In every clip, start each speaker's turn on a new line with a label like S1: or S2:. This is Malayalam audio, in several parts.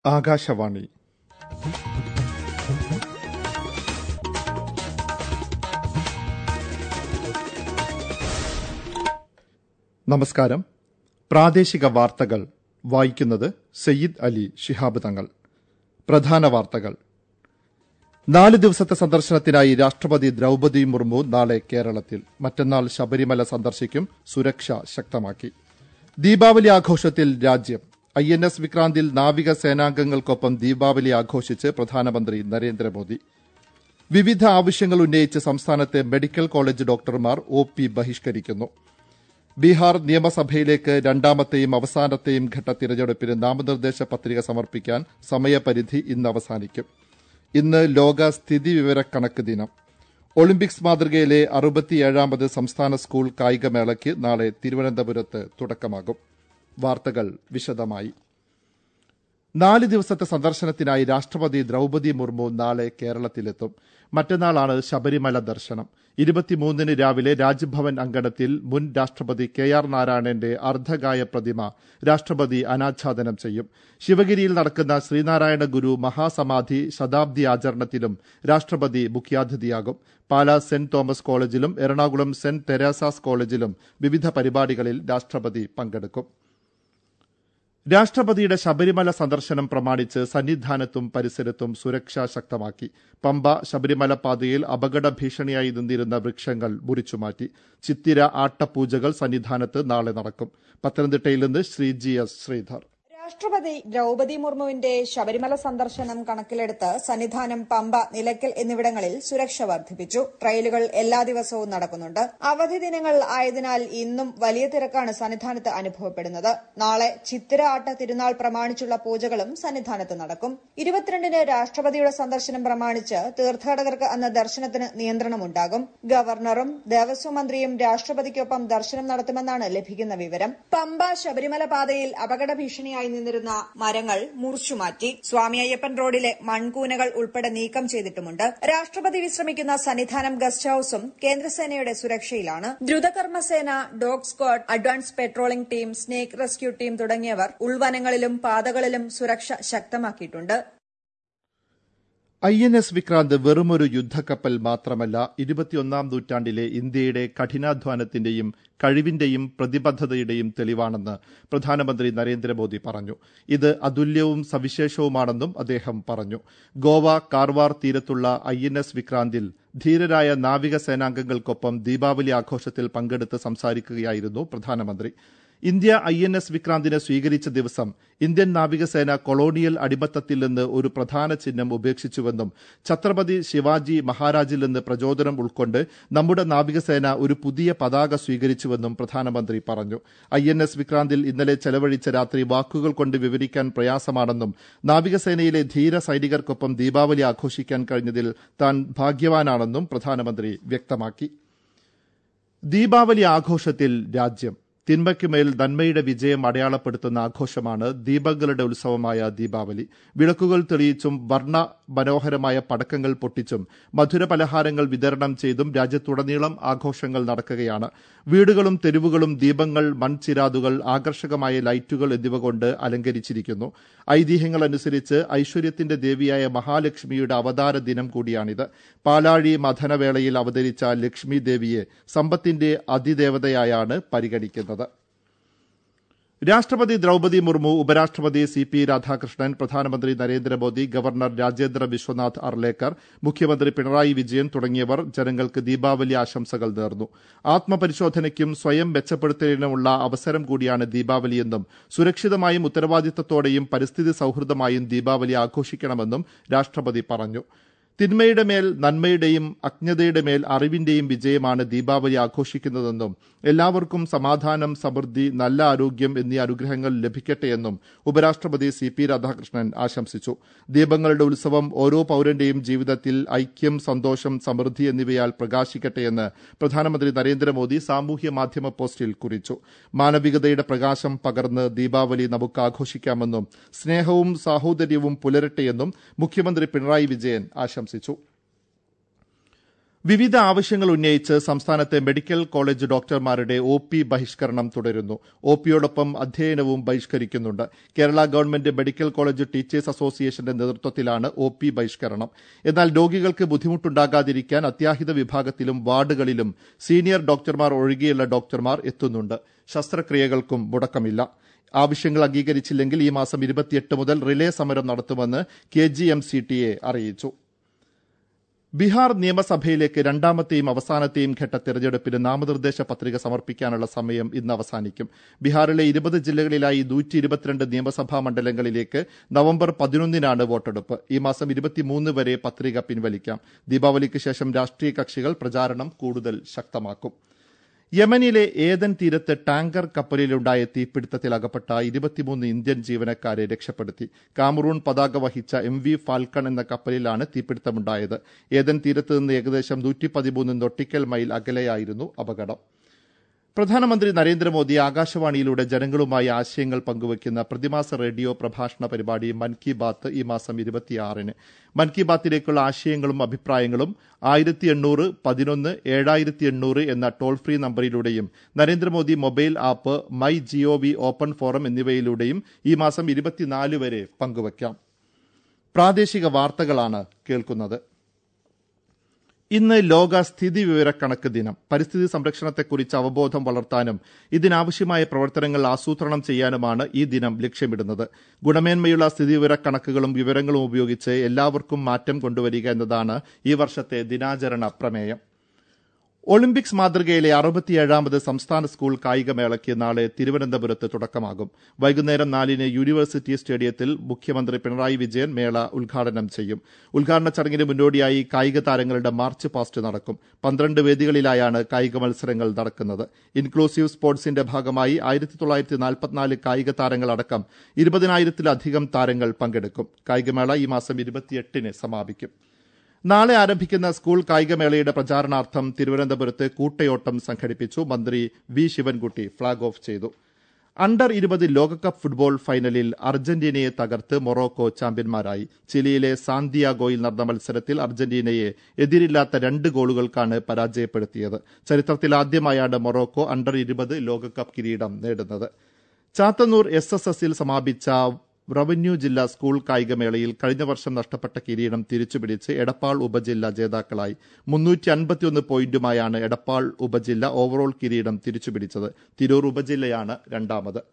S1: ആകാശവാണി നമസ്കാരം പ്രാദേശിക വാർത്തകൾ വായിക്കുന്നത് സയ്യിദ് അലി ശിഹാബ് തങ്ങൾ പ്രധാന വാർത്തകൾ നാല് ദിവസത്തെ സന്ദർശനത്തിനായി രാഷ്ട്രപതി ദ്രൌപദി മുർമു നാളെ കേരളത്തിൽ മറ്റന്നാൾ ശബരിമല സന്ദർശിക്കും സുരക്ഷ ശക്തമാക്കി ദീപാവലി ആഘോഷത്തിൽ രാജ്യം ഐ എൻ എസ് വിക്രാന്തിൽ നാവിക സേനാംഗങ്ങൾക്കൊപ്പം ദീപാവലി ആഘോഷിച്ച് പ്രധാനമന്ത്രി നരേന്ദ്രമോദി വിവിധ ആവശ്യങ്ങൾ ഉന്നയിച്ച് സംസ്ഥാനത്തെ മെഡിക്കൽ കോളേജ് ഡോക്ടർമാർ ഒ പി ബഹിഷ്കരിക്കുന്നു ബീഹാർ നിയമസഭയിലേക്ക് രണ്ടാമത്തെയും അവസാനത്തെയും ഘട്ട തിരഞ്ഞെടുപ്പിന് നാമനിർദ്ദേശ പത്രിക സമർപ്പിക്കാൻ സമയപരിധി ഇന്ന് അവസാനിക്കും ഇന്ന് ലോക സ്ഥിതിവിവരക്കണക്ക് ദിനം ഒളിമ്പിക്സ് മാതൃകയിലെ അറുപത്തിയേഴാമത് സംസ്ഥാന സ്കൂൾ കായികമേളയ്ക്ക് നാളെ തിരുവനന്തപുരത്ത് തുടക്കമാകും വാർത്തകൾ വിശദമായി നാല് ദിവസത്തെ സന്ദർശനത്തിനായി രാഷ്ട്രപതി ദ്രൌപദി മുർമു നാളെ കേരളത്തിലെത്തും മറ്റന്നാളാണ് ശബരിമല ദർശനം ഇരുപത്തിമൂന്നിന് രാവിലെ രാജ്ഭവൻ അങ്കണത്തിൽ മുൻ രാഷ്ട്രപതി കെ ആർ നാരായണന്റെ അർദ്ധകായ പ്രതിമ രാഷ്ട്രപതി അനാച്ഛാദനം ചെയ്യും ശിവഗിരിയിൽ നടക്കുന്ന ശ്രീനാരായണ ഗുരു മഹാസമാധി ശതാബ്ദി ആചരണത്തിലും രാഷ്ട്രപതി മുഖ്യാതിഥിയാകും പാലാ സെന്റ് തോമസ് കോളേജിലും എറണാകുളം സെന്റ് തെരേസാസ് കോളേജിലും വിവിധ പരിപാടികളിൽ രാഷ്ട്രപതി പങ്കെടുക്കും രാഷ്ട്രപതിയുടെ ശബരിമല സന്ദർശനം പ്രമാണിച്ച് സന്നിധാനത്തും പരിസരത്തും സുരക്ഷ ശക്തമാക്കി പമ്പ ശബരിമല പാതയിൽ അപകട ഭീഷണിയായി നിന്നിരുന്ന വൃക്ഷങ്ങൾ മുറിച്ചുമാറ്റി ചിത്തിര ആട്ടപൂജകൾ സന്നിധാനത്ത് നാളെ നടക്കും പത്തനംതിട്ടയിൽ നിന്ന് ശ്രീ ജി എസ് ശ്രീധർ
S2: രാഷ്ട്രപതി ദ്രൌപതി മുർമുവിന്റെ ശബരിമല സന്ദർശനം കണക്കിലെടുത്ത് സന്നിധാനം പമ്പ നിലയ്ക്കൽ എന്നിവിടങ്ങളിൽ സുരക്ഷ വർദ്ധിപ്പിച്ചു ട്രയലുകൾ എല്ലാ ദിവസവും നടക്കുന്നുണ്ട് അവധി ദിനങ്ങൾ ആയതിനാൽ ഇന്നും വലിയ തിരക്കാണ് സന്നിധാനത്ത് അനുഭവപ്പെടുന്നത് നാളെ ചിത്തിര ആട്ട തിരുനാൾ പ്രമാണിച്ചുള്ള പൂജകളും സന്നിധാനത്ത് നടക്കും ഇരുപത്തിരണ്ടിന് രാഷ്ട്രപതിയുടെ സന്ദർശനം പ്രമാണിച്ച് തീർത്ഥാടകർക്ക് അന്ന് ദർശനത്തിന് നിയന്ത്രണമുണ്ടാകും ഗവർണറും ദേവസ്വം മന്ത്രിയും രാഷ്ട്രപതിക്കൊപ്പം ദർശനം നടത്തുമെന്നാണ് ലഭിക്കുന്ന വിവരം പമ്പ ശബരിമല പാതയിൽ അപകട ഭീഷണിയായി നിന്നിരുന്ന മരങ്ങൾ മുറിച്ചുമാറ്റി സ്വാമി അയ്യപ്പൻ റോഡിലെ മൺകൂനകൾ ഉൾപ്പെടെ നീക്കം ചെയ്തിട്ടുമുണ്ട് രാഷ്ട്രപതി വിശ്രമിക്കുന്ന സന്നിധാനം ഗസ്റ്റ് ഹൌസും കേന്ദ്രസേനയുടെ സുരക്ഷയിലാണ് ദ്രുതകർമ്മസേന dog squad advance patrolling team snake rescue team തുടങ്ങിയവർ ഉൾവനങ്ങളിലും പാതകളിലും സുരക്ഷ ശക്തമാക്കിയിട്ടുണ്ട്
S1: ഐ എൻ എസ് വിക്രാന്ത് വെറുമൊരു യുദ്ധക്കപ്പൽ മാത്രമല്ല ഇരുപത്തിയൊന്നാം നൂറ്റാണ്ടിലെ ഇന്ത്യയുടെ കഠിനാധ്വാനത്തിന്റെയും കഴിവിന്റെയും പ്രതിബദ്ധതയുടെയും തെളിവാണെന്ന് പ്രധാനമന്ത്രി നരേന്ദ്രമോദി പറഞ്ഞു ഇത് അതുല്യവും സവിശേഷവുമാണെന്നും അദ്ദേഹം പറഞ്ഞു ഗോവ കാർവാർ തീരത്തുള്ള ഐ എൻ എസ് വിക്രാന്തിൽ ധീരരായ നാവിക സേനാംഗങ്ങൾക്കൊപ്പം ദീപാവലി ആഘോഷത്തിൽ പങ്കെടുത്ത് സംസാരിക്കുകയായിരുന്നു പ്രധാനമന്ത്രി ഇന്ത്യ ഐ എൻ എസ് വിക്രാന്തിനെ സ്വീകരിച്ച ദിവസം ഇന്ത്യൻ നാവികസേന കൊളോണിയൽ അടിമത്തത്തിൽ നിന്ന് ഒരു പ്രധാന ചിഹ്നം ഉപേക്ഷിച്ചുവെന്നും ഛത്രപതി ശിവാജി മഹാരാജിൽ നിന്ന് പ്രചോദനം ഉൾക്കൊണ്ട് നമ്മുടെ നാവികസേന ഒരു പുതിയ പതാക സ്വീകരിച്ചുവെന്നും പ്രധാനമന്ത്രി പറഞ്ഞു ഐ എൻ എസ് വിക്രാന്തിൽ ഇന്നലെ ചെലവഴിച്ച രാത്രി വാക്കുകൾ കൊണ്ട് വിവരിക്കാൻ പ്രയാസമാണെന്നും നാവികസേനയിലെ ധീര സൈനികർക്കൊപ്പം ദീപാവലി ആഘോഷിക്കാൻ കഴിഞ്ഞതിൽ താൻ ഭാഗ്യവാനാണെന്നും പ്രധാനമന്ത്രി വ്യക്തമാക്കി ദീപാവലി ആഘോഷത്തിൽ രാജ്യം തിന്മയ്ക്കുമേൽ നന്മയുടെ വിജയം അടയാളപ്പെടുത്തുന്ന ആഘോഷമാണ് ദീപങ്ങളുടെ ഉത്സവമായ ദീപാവലി വിളക്കുകൾ തെളിയിച്ചും വർണ്ണ മനോഹരമായ പടക്കങ്ങൾ പൊട്ടിച്ചും മധുര പലഹാരങ്ങൾ വിതരണം ചെയ്തും രാജ്യത്തുടനീളം ആഘോഷങ്ങൾ നടക്കുകയാണ് വീടുകളും തെരുവുകളും ദീപങ്ങൾ മൺചിരാതുകൾ ആകർഷകമായ ലൈറ്റുകൾ എന്നിവ കൊണ്ട് അലങ്കരിച്ചിരിക്കുന്നു ഐതിഹ്യങ്ങൾ അനുസരിച്ച് ഐശ്വര്യത്തിന്റെ ദേവിയായ മഹാലക്ഷ്മിയുടെ അവതാര ദിനം കൂടിയാണിത് പാലാഴി മഥനവേളയിൽ അവതരിച്ച ലക്ഷ്മി ദേവിയെ സമ്പത്തിന്റെ അതിദേവതയായാണ് പരിഗണിക്കുന്നത് രാഷ്ട്രപതി ദ്രൌപദി മുർമു ഉപരാഷ്ട്രപതി സി പി രാധാകൃഷ്ണൻ പ്രധാനമന്ത്രി നരേന്ദ്രമോദി ഗവർണർ രാജേന്ദ്ര വിശ്വനാഥ് അർലേക്കർ മുഖ്യമന്ത്രി പിണറായി വിജയൻ തുടങ്ങിയവർ ജനങ്ങൾക്ക് ദീപാവലി ആശംസകൾ നേർന്നു ആത്മപരിശോധനയ്ക്കും സ്വയം മെച്ചപ്പെടുത്തലിനുമുള്ള അവസരം കൂടിയാണ് ദീപാവലിയെന്നും സുരക്ഷിതമായും ഉത്തരവാദിത്തത്തോടെയും പരിസ്ഥിതി സൌഹൃദമായും ദീപാവലി ആഘോഷിക്കണമെന്നും രാഷ്ട്രപതി പറഞ്ഞു തിന്മയുടെ മേൽ നന്മയുടെയും അജ്ഞതയുടെ മേൽ അറിവിന്റെയും വിജയമാണ് ദീപാവലി ആഘോഷിക്കുന്നതെന്നും എല്ലാവർക്കും സമാധാനം സമൃദ്ധി നല്ല ആരോഗ്യം എന്നീ അനുഗ്രഹങ്ങൾ ലഭിക്കട്ടെയെന്നും ഉപരാഷ്ട്രപതി സി പി രാധാകൃഷ്ണൻ ആശംസിച്ചു ദീപങ്ങളുടെ ഉത്സവം ഓരോ പൌരന്റെയും ജീവിതത്തിൽ ഐക്യം സന്തോഷം സമൃദ്ധി എന്നിവയാൽ പ്രകാശിക്കട്ടെയെന്ന് പ്രധാനമന്ത്രി നരേന്ദ്രമോദി സാമൂഹ്യ മാധ്യമ പോസ്റ്റിൽ കുറിച്ചു മാനവികതയുടെ പ്രകാശം പകർന്ന് ദീപാവലി നമുക്ക് ആഘോഷിക്കാമെന്നും സ്നേഹവും സാഹോദര്യവും പുലരട്ടെയെന്നും മുഖ്യമന്ത്രി പിണറായി വിജയൻ ആശംസിച്ചു വിവിധ ആവശ്യങ്ങൾ ഉന്നയിച്ച് സംസ്ഥാനത്തെ മെഡിക്കൽ കോളേജ് ഡോക്ടർമാരുടെ ഒ പി ബഹിഷ്കരണം തുടരുന്നു ഒ പിയോടൊപ്പം അധ്യയനവും ബഹിഷ്കരിക്കുന്നുണ്ട് Kerala government medical college teachers അസോസിയേഷന്റെ നേതൃത്വത്തിലാണ് ഒ പി ബഹിഷ്കരണം എന്നാൽ രോഗികൾക്ക് ബുദ്ധിമുട്ടുണ്ടാകാതിരിക്കാൻ അത്യാഹിത വിഭാഗത്തിലും വാർഡുകളിലും സീനിയർ ഡോക്ടർമാർ ഒഴികെയുള്ള ഡോക്ടർമാർ എത്തുന്നുണ്ട് ശസ്ത്രക്രിയകൾക്കും മുടക്കമില്ല ആവശ്യങ്ങൾ അംഗീകരിച്ചില്ലെങ്കിൽ ഈ മാസം ഇരുപത്തിയെട്ട് മുതൽ റിലേ സമരം നടത്തുമെന്ന് K G M C T A അറിയിച്ചു ബീഹാർ നിയമസഭയിലേക്ക് രണ്ടാമത്തെയും അവസാനത്തെയും ഘട്ട തെരഞ്ഞെടുപ്പിന് നാമനിർദ്ദേശ പത്രിക സമർപ്പിക്കാനുള്ള സമയം ഇന്ന് അവസാനിക്കും ബീഹാറിലെ ഇരുപത് ജില്ലകളിലായി നൂറ്റി ഇരുപത്തിരണ്ട് നിയമസഭാ മണ്ഡലങ്ങളിലേക്ക് നവംബർ പതിനൊന്നിനാണ് വോട്ടെടുപ്പ് ഈ മാസം ഇരുപത്തിമൂന്ന് വരെ പത്രിക പിൻവലിക്കാം ദീപാവലിക്ക് ശേഷം രാഷ്ട്രീയ കക്ഷികൾ പ്രചാരണം കൂടുതൽ ശക്തമാക്കും യമനിലെ ഏതൻ തീരത്ത് ടാങ്കർ കപ്പലിലുണ്ടായ തീപിടുത്തത്തിൽ അകപ്പെട്ട ഇരുപത്തിമൂന്ന് ഇന്ത്യൻ ജീവനക്കാരെ രക്ഷപ്പെടുത്തി കാമറൂൺ പതാക വഹിച്ച എം വി ഫാൽക്കൺ എന്ന കപ്പലിലാണ് തീപിടുത്തമുണ്ടായത് ഏതൻ തീരത്ത് നിന്ന് ഏകദേശം നൂറ്റി പതിമൂന്ന് നൊട്ടിക്കൽ മൈൽ അകലെയായിരുന്നു അപകടം പ്രധാനമന്ത്രി നരേന്ദ്രമോദി ആകാശവാണിയിലൂടെ ജനങ്ങളുമായി ആശയങ്ങൾ പങ്കുവയ്ക്കുന്ന പ്രതിമാസ റേഡിയോ പ്രഭാഷണ പരിപാടി മൻ കി ബാത്ത് ഈ മാസം ഇരുപത്തിയാറിന് മൻ കി ബാത്തിലേക്കുള്ള ആശയങ്ങളും അഭിപ്രായങ്ങളും ആയിരത്തി എണ്ണൂറ് പതിനൊന്ന് ഏഴായിരത്തി എണ്ണൂറ് എന്ന ടോൾ ഫ്രീ നമ്പറിലൂടെയും Narendra Modi mobile app My GOV open forum എന്നിവയിലൂടെയും ഈ മാസം ഇരുപത്തിനാല് വരെ പങ്കുവയ്ക്കാം പ്രാദേശിക വാർത്തകളാണ് കേൾക്കുന്നത് ഇന്ന് ലോക സ്ഥിതി വിവരക്കണക്ക് ദിനം പരിസ്ഥിതി സംരക്ഷണത്തെക്കുറിച്ച് അവബോധം വളർത്താനും ഇതിനാവശ്യമായ പ്രവർത്തനങ്ങൾ ആസൂത്രണം ചെയ്യാനുമാണ് ഈ ദിനം ലക്ഷ്യമിടുന്നത് ഗുണമേന്മയുള്ള സ്ഥിതിവിവരക്കണക്കുകളും വിവരങ്ങളും ഉപയോഗിച്ച് എല്ലാവർക്കും മാറ്റം കൊണ്ടുവരിക എന്നതാണ് ഈ വർഷത്തെ ദിനാചരണ പ്രമേയം ഒളിമ്പിക്സ് മാതൃകയിലെ അറുപത്തിയേഴാമത് സംസ്ഥാന സ്കൂൾ കായികമേളയ്ക്ക് നാളെ തിരുവനന്തപുരത്ത് തുടക്കമാകും വൈകുന്നേരം നാലിന് യൂണിവേഴ്സിറ്റി സ്റ്റേഡിയത്തിൽ മുഖ്യമന്ത്രി പിണറായി വിജയൻ മേള ഉദ്ഘാടനം ചെയ്യും ഉദ്ഘാടന ചടങ്ങിന് മുന്നോടിയായി കായിക താരങ്ങളുടെ മാർച്ച് പാസ്റ്റ് നടക്കും പന്ത്രണ്ട് വേദികളിലായാണ് കായിക മത്സരങ്ങൾ നടക്കുന്നത് ഇൻക്ലൂസീവ് സ്പോർട്സിന്റെ ഭാഗമായി ആയിരത്തി തൊള്ളായിരത്തി നാൽപ്പത്തിനാല് കായിക താരങ്ങളടക്കം ഇരുപതിനായിരത്തിലധികം താരങ്ങൾ പങ്കെടുക്കും കായികമേള ഈ മാസം ഇരുപത്തിയെട്ടിന് സമാപിക്കും നാളെ ആരംഭിക്കുന്ന സ്കൂൾ കായികമേളയുടെ പ്രചാരണാർത്ഥം തിരുവനന്തപുരത്ത് കൂട്ടയോട്ടം സംഘടിപ്പിച്ചു മന്ത്രി വി ശിവൻകുട്ടി ഫ്ളാഗ് ഓഫ് ചെയ്തു അണ്ടർ ഇരുപത് ലോകകപ്പ് ഫുട്ബോൾ ഫൈനലിൽ അർജന്റീനയെ തകർത്ത് മൊറോക്കോ ചാമ്പ്യന്മാരായി ചിലിയിലെ സാന്തിയാഗോയിൽ നടന്ന മത്സരത്തിൽ അർജന്റീനയെ എതിരില്ലാത്ത രണ്ട് ഗോളുകൾക്കാണ് പരാജയപ്പെടുത്തിയത് ചരിത്രത്തിലാദ്യമായാണ് മൊറോക്കോ അണ്ടർ ഇരുപത് ലോകകപ്പ് കിരീടം നേടുന്നത് ചാത്തന്നൂർ എസ് എസ് എസിൽ സമാപിച്ച റവന്യൂ ജില്ലാ സ്കൂൾ കായികമേളയിൽ കഴിഞ്ഞ വർഷം നഷ്ടപ്പെട്ട കിരീടം തിരിച്ചുപിടിച്ച് എടപ്പാൾ ഉപജില്ല ജേതാക്കളായി മുന്നൂറ്റി അൻപത്തിയൊന്ന് പോയിന്റുമായാണ് എടപ്പാൾ ഉപജില്ല ഓവറോൾ കിരീടം തിരിച്ചുപിടിച്ചത് തിരൂർ ഉപജില്ലയാണ് രണ്ടാമത്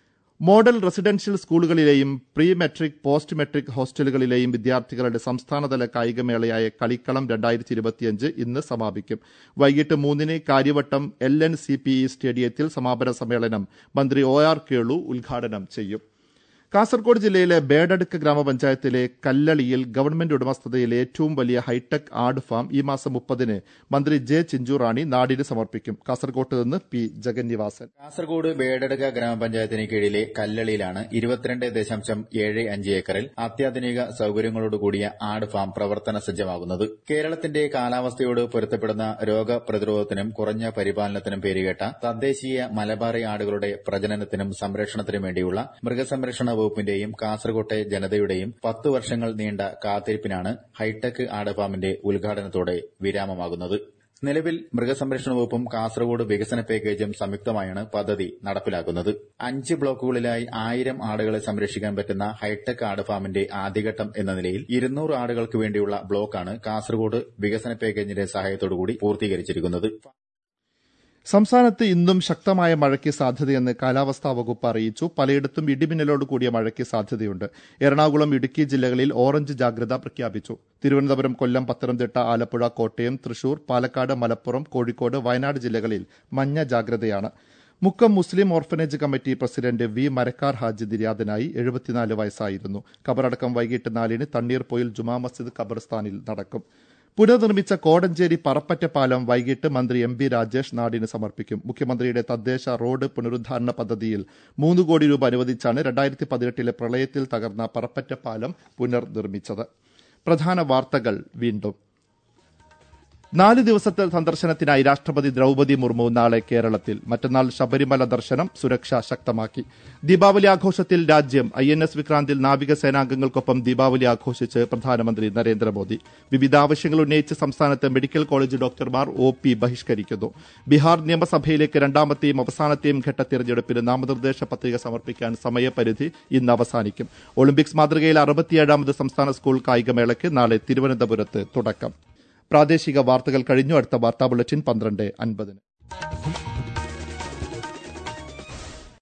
S1: മോഡൽ റെസിഡൻഷ്യൽ സ്കൂളുകളിലെയും പ്രീ മെട്രിക് പോസ്റ്റ് മെട്രിക് ഹോസ്റ്റലുകളിലെയും വിദ്യാർത്ഥികളുടെ സംസ്ഥാനതല കായികമേളയായ കളിക്കളം രണ്ടായിരത്തി ഇരുപത്തിയഞ്ച് ഇന്ന് സമാപിക്കും വൈകിട്ട് മൂന്നിന് Kariavattom L N C P E സ്റ്റേഡിയത്തിൽ സമാപന സമ്മേളനം മന്ത്രി ഒ ആർ കേളു ഉദ്ഘാടനം ചെയ്യും കാസർഗോഡ് ജില്ലയിലെ ബേഡടുക്ക് ഗ്രാമപഞ്ചായത്തിലെ കല്ലളിയിൽ ഗവൺമെന്റ് ഉടമസ്ഥതയിലെ ഏറ്റവും വലിയ ഹൈടെക് ആട് ഫാം ഈ മാസം മുപ്പതിന് മന്ത്രി ജെ ചിഞ്ചുറാണി നാടിന് സമർപ്പിക്കും കാസർഗോട്ട് നിന്ന് പി ജഗന്നിവാസൻ
S3: കാസർഗോഡ് ബേഡടുക്ക ഗ്രാമപഞ്ചായത്തിന് കീഴിലെ കല്ലളിയിലാണ് ഇരുപത്തിരണ്ട് ദശാംശം ഏഴ് അഞ്ച് ഏക്കറിൽ അത്യാധുനിക സൌകര്യങ്ങളോടുകൂടിയ ആട് ഫാം പ്രവർത്തന സജ്ജമാകുന്നത് കേരളത്തിന്റെ കാലാവസ്ഥയോട് പൊരുത്തപ്പെടുന്ന രോഗപ്രതിരോധത്തിനും കുറഞ്ഞ പരിപാലനത്തിനും പേരുകേട്ട തദ്ദേശീയ മലബാറി ആടുകളുടെ പ്രജനനത്തിനും സംരക്ഷണത്തിനും വേണ്ടിയുള്ള മൃഗസംരക്ഷണ വകുപ്പിന്റെയും കാസർകോട്ടെ ജനതയുടെയും പത്ത് വർഷങ്ങൾ നീണ്ട കാത്തിരിപ്പിനാണ് ഹൈടെക് ആട് ഫാമിന്റെ ഉദ്ഘാടനത്തോടെ വിരാമമാകുന്നത് നിലവിൽ മൃഗസംരക്ഷണ വകുപ്പും കാസർഗോഡ് വികസന പാക്കേജും സംയുക്തമായാണ് പദ്ധതി നടപ്പിലാക്കുന്നത് അഞ്ച് ബ്ലോക്കുകളിലായി ആയിരം ആടുകളെ സംരക്ഷിക്കാൻ പറ്റുന്ന ഹൈടെക് ആട് ഫാമിന്റെ ആദ്യഘട്ടം എന്ന നിലയിൽ ഇരുന്നൂറ് ആടുകൾക്ക് വേണ്ടിയുള്ള ബ്ലോക്കാണ് കാസർഗോഡ് വികസന പാക്കേജിന്റെ സഹായത്തോടുകൂടി പൂർത്തീകരിച്ചിരിക്കുന്നത്
S1: സംസ്ഥാനത്ത് ഇന്നും ശക്തമായ മഴയ്ക്ക് സാധ്യതയെന്ന് കാലാവസ്ഥാ വകുപ്പ് അറിയിച്ചു പലയിടത്തും ഇടിമിന്നലോട് കൂടിയ മഴയ്ക്ക് സാധ്യതയുണ്ട് എറണാകുളം ഇടുക്കി ജില്ലകളിൽ ഓറഞ്ച് ജാഗ്രത പ്രഖ്യാപിച്ചു തിരുവനന്തപുരം കൊല്ലം പത്തനംതിട്ട ആലപ്പുഴ കോട്ടയം തൃശൂർ പാലക്കാട് മലപ്പുറം കോഴിക്കോട് വയനാട് ജില്ലകളിൽ മഞ്ഞ ജാഗ്രതയാണ് Mukkam Muslim orphanage committee president V Marakkar Haji നിര്യാതനായി എഴുപത്തിനാല് വയസ്സായിരുന്നു കബറടക്കം വൈകിട്ട് നാലിന് തണ്ണീർപ്പൊയിൽ ജുമാ മസ്ജിദ് ഖബർസ്ഥാനിൽ നടക്കും പുനർനിർമ്മിച്ച കോടഞ്ചേരി പറപ്പറ്റ പാലം വൈകിട്ട് മന്ത്രി എം ബി രാജേഷ് നാടിന് സമർപ്പിക്കും മുഖ്യമന്ത്രിയുടെ തദ്ദേശ റോഡ് പുനരുദ്ധാരണ പദ്ധതിയിൽ മൂന്ന് കോടി രൂപ അനുവദിച്ചാണ് രണ്ടായിരത്തി പതിനെട്ടിലെ പ്രളയത്തിൽ തകർന്ന പറപ്പറ്റ പാലം പുനർനിർമ്മിച്ചത് പ്രധാന വാർത്തകൾ വീണ്ടും നാല് ദിവസത്തെ സന്ദർശനത്തിനായി രാഷ്ട്രപതി ദ്രൗപതി മുർമു നാളെ കേരളത്തിൽ മറ്റന്നാൾ ശബരിമല ദർശനം സുരക്ഷ ശക്തമാക്കി ദീപാവലി ആഘോഷത്തിൽ രാജ്യം ഐ എൻ എസ് വിക്രാന്തിൽ നാവികസേനാംഗങ്ങൾക്കൊപ്പം ദീപാവലി ആഘോഷിച്ച് പ്രധാനമന്ത്രി നരേന്ദ്രമോദി വിവിധ ആവശ്യങ്ങൾ ഉന്നയിച്ച് സംസ്ഥാനത്ത് മെഡിക്കൽ കോളേജ് ഡോക്ടർമാർ ഒ പി ബഹിഷ്കരിക്കുന്നു ബീഹാർ നിയമസഭയിലേക്ക് രണ്ടാമത്തെയും അവസാനത്തെയും ഘട്ട തിരഞ്ഞെടുപ്പിന് നാമനിർദ്ദേശ പത്രിക സമർപ്പിക്കാൻ സമയപരിധി ഇന്ന് അവസാനിക്കും ഒളിമ്പിക്സ് മാതൃകയിൽ അറുപത്തിയേഴാമത് സംസ്ഥാന സ്കൂൾ കായികമേളയ്ക്ക് നാളെ തിരുവനന്തപുരത്ത് തുടക്കം പ്രാദേശിക വാർത്തകൾ കഴിഞ്ഞു അടുത്ത വാർത്താ ബുള്ളറ്റിൻ പന്ത്രണ്ട് അൻപതിന്